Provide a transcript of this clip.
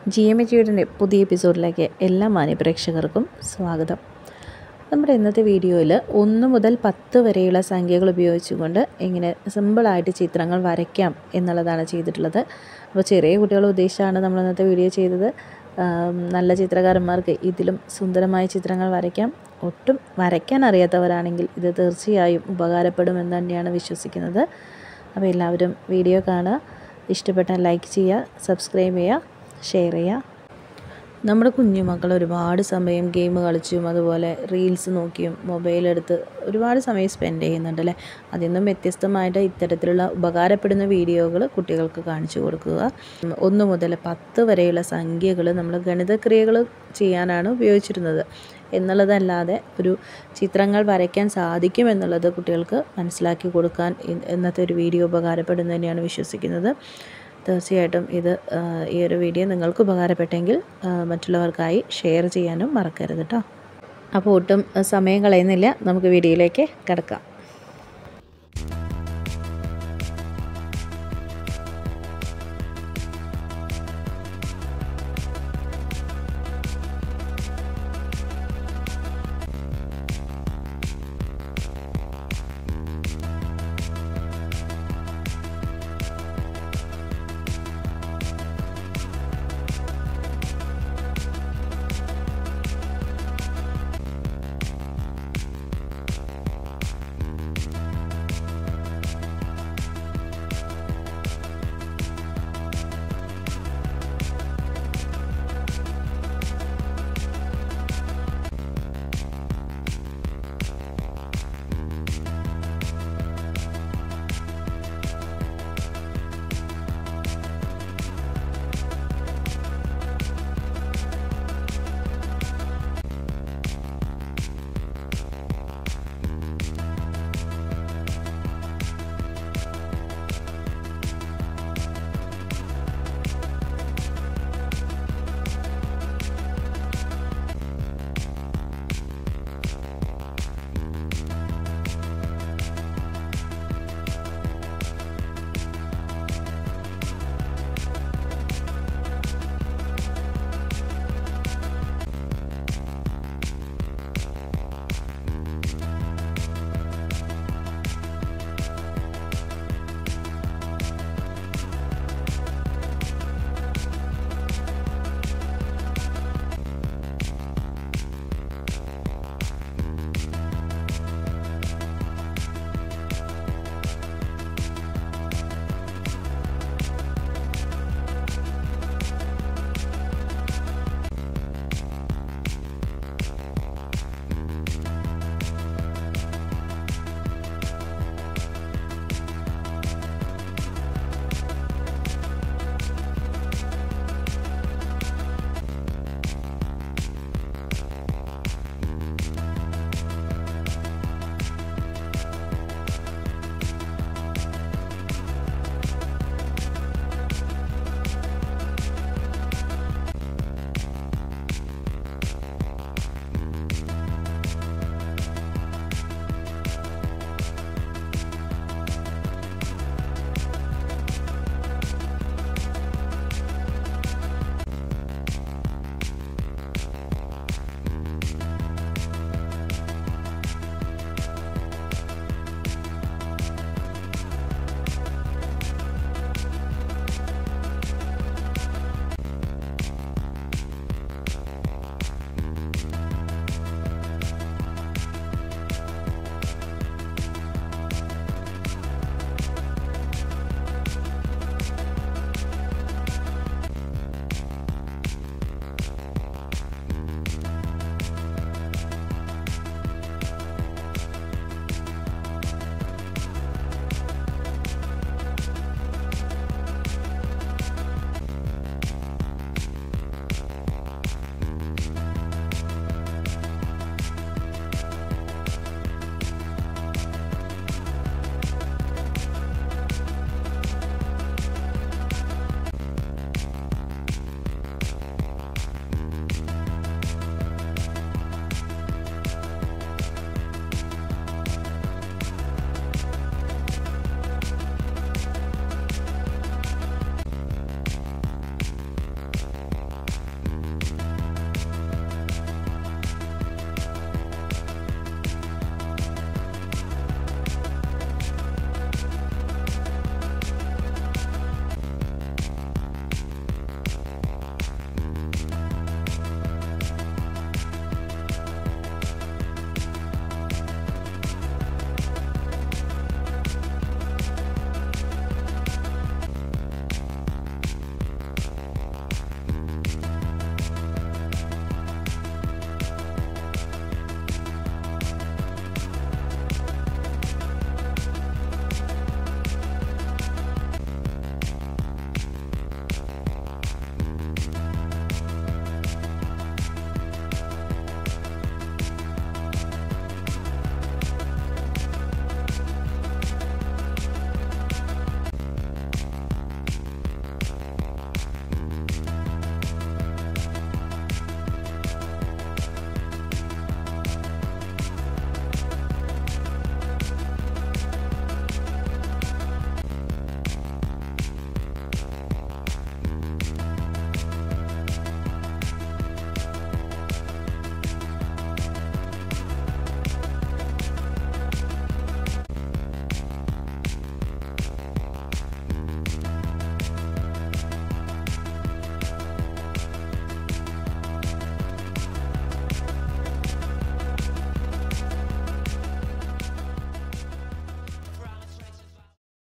G M H വീടിൻ്റെ പുതിയ എപ്പിസോഡിലേക്ക് എല്ലാ മാന്യപ്രേക്ഷകർക്കും സ്വാഗതം നമ്മുടെ ഇന്നത്തെ വീഡിയോയിൽ ഒന്ന് മുതൽ പത്ത് വരെയുള്ള സംഖ്യകൾ ഉപയോഗിച്ചുകൊണ്ട് എങ്ങനെ സിമ്പിളായിട്ട് ചിത്രങ്ങൾ വരയ്ക്കാം എന്നുള്ളതാണ് ചെയ്തിട്ടുള്ളത് അപ്പോൾ ചെറിയ കുട്ടികളെ ഉദ്ദേശിച്ചാണ് നമ്മൾ ഇന്നത്തെ വീഡിയോ ചെയ്തത് ആം, നല്ല ചിത്രകാരന്മാർക്ക് ഇതിലും സുന്ദരമായ ചിത്രങ്ങൾ വരയ്ക്കാം ഒട്ടും വരയ്ക്കാൻ അറിയാത്തവരാണെങ്കിൽ ഇത് തീർച്ചയായും ഉപകാരപ്പെടുമെന്ന് തന്നെയാണ് വിശ്വസിക്കുന്നത് അപ്പോൾ എല്ലാവരും വീഡിയോ കാണുക ഇഷ്ടപ്പെട്ടാൽ ലൈക്ക് ചെയ്യുക സബ്സ്ക്രൈബ് ചെയ്യുക ഷെയർ ചെയ്യുക നമ്മുടെ കുഞ്ഞുമക്കൾ ഒരുപാട് സമയം ഗെയിം കളിച്ചും അതുപോലെ റീൽസ് നോക്കിയും മൊബൈലെടുത്ത് ഒരുപാട് സമയം സ്പെൻഡ് ചെയ്യുന്നുണ്ട് അല്ലേ അതിൽ നിന്നും വ്യത്യസ്തമായിട്ട് ഇത്തരത്തിലുള്ള ഉപകാരപ്പെടുന്ന വീഡിയോകൾ കുട്ടികൾക്ക് കാണിച്ചു കൊടുക്കുക ഉം, ഒന്ന് മുതൽ പത്ത് വരെയുള്ള സംഖ്യകൾ നമ്മൾ ഗണിതക്രിയകൾ ചെയ്യാനാണ് ഉപയോഗിച്ചിരുന്നത് എന്നുള്ളതല്ലാതെ ഒരു ചിത്രങ്ങൾ വരയ്ക്കാൻ സാധിക്കും എന്നുള്ളത് കുട്ടികൾക്ക് മനസ്സിലാക്കി കൊടുക്കാൻ ഇ- ഇന്നത്തെ ഒരു വീഡിയോ ഉപകാരപ്പെടുന്നു തന്നെയാണ് വിശ്വസിക്കുന്നത് തീർച്ചയായിട്ടും ഇത് ആ, ഈ ഒരു വീഡിയോ നിങ്ങൾക്ക് ഉപകാരപ്പെട്ടെങ്കിൽ ആ, മറ്റുള്ളവർക്കായി ഷെയർ ചെയ്യാനും മറക്കരുത് കേട്ടോ അപ്പോൾ ഒട്ടും ആ, സമയം കളയുന്നില്ല നമുക്ക് വീഡിയോയിലേക്ക് കിടക്കാം